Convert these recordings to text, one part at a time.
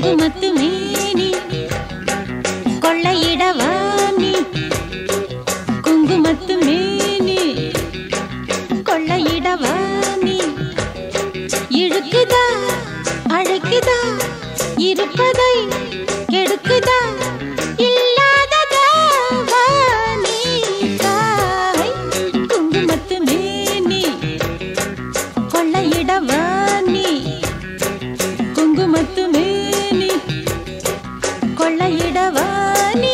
குங்குமத்து மேனி கொள்ளையிடவா நீ குங்குமத்து மேனி கொள்ளையிடவா நீ இழுக்குதா அழைக்குதா இருப்பதை கெடுக்குதா இல்லாததா வா நீ தாய் குங்குமத்து மேனி கொள்ளையிடவா நீ குங்குமத்து மேனி கொள்ளையிடவா நீ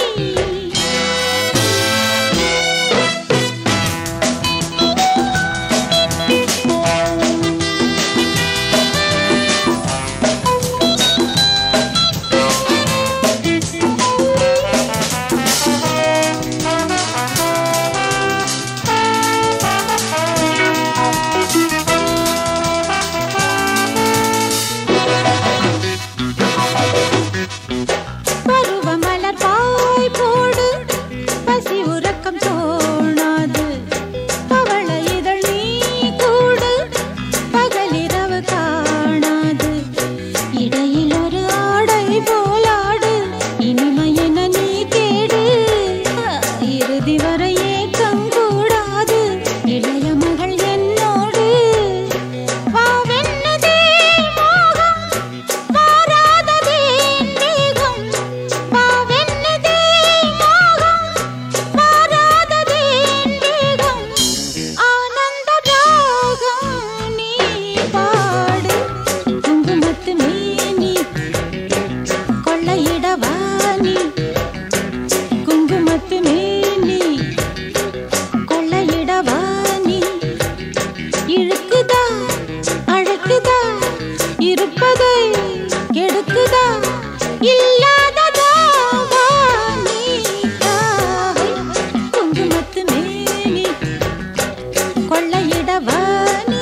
பருவமலர் பாய் போடு பசி உறக்கம் தோணாது பவள இதழ் நீ கூடு பகலிரவு காணாது இடையில் ஒரு ஆடை போலாடு இனிமையென நீ தேடு இறுதி வரை ஏக்கம் கூடாது இளைய மகள் என்னோடு வாவென்னதே மோகம் மாறாததே மேகம் வாவென்னதே மோகம் மாறாததே மேகம் ஆனந்த ராகம் நீ பாடு குங்குமத்து மேனி கொள்ளையிடவா நீ குங்குமத்து மேனி கொள்ளையிடவா நீ இழுக்குதா அழைக்குதா இருப்பதை கெடுக்குதா இல்லாததா வா நீ தாய் குங்குமத்து மேனி கொள்ளையிடவா நீ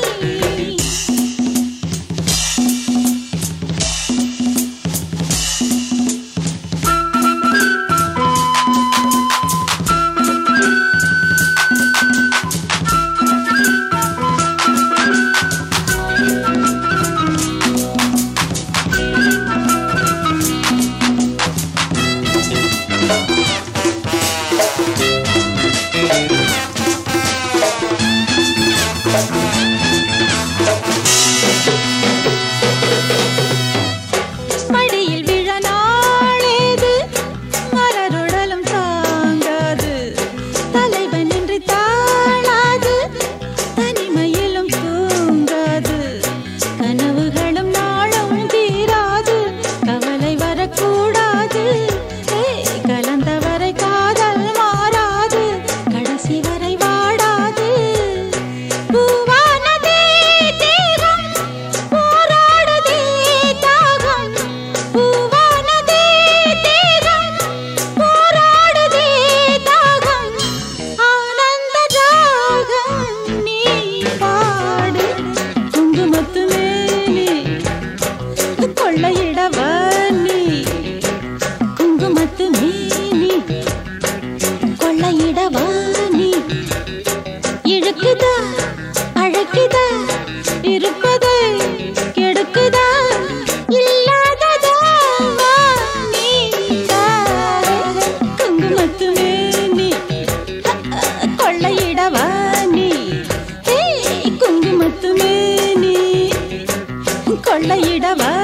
மடியில் விழ நாளேது மலருடலும் தாங்காது தலைவனின்றி தாழாது தனிமையிலும் தூங்காது கனவுகளும் நாளும் தீராது கவலை வரக்கூடாது ஏய், கலந்தவரை காதல் மாறாது கடைசி வரை வாடாது பூவானதே தேகம் போராடுதே தாகம் பூவானதே தேகம் போராடுதே தாகம் ஆனந்த ராகம் நீ பாடு குங்குமத்து மேனி கொள்ளையிடவா நீ குங்குமத்து மேனி கொள்ளையிடவா நீ இழுக்குதா அழைக்குதா இருப்பதை கெடுக்குதா இல்லாததா வா நீ தாய் குங்குமத்து மேனி கொள்ளையிடவா நீ ஏய், குங்குமத்து மேனி கொள்ளையிடவா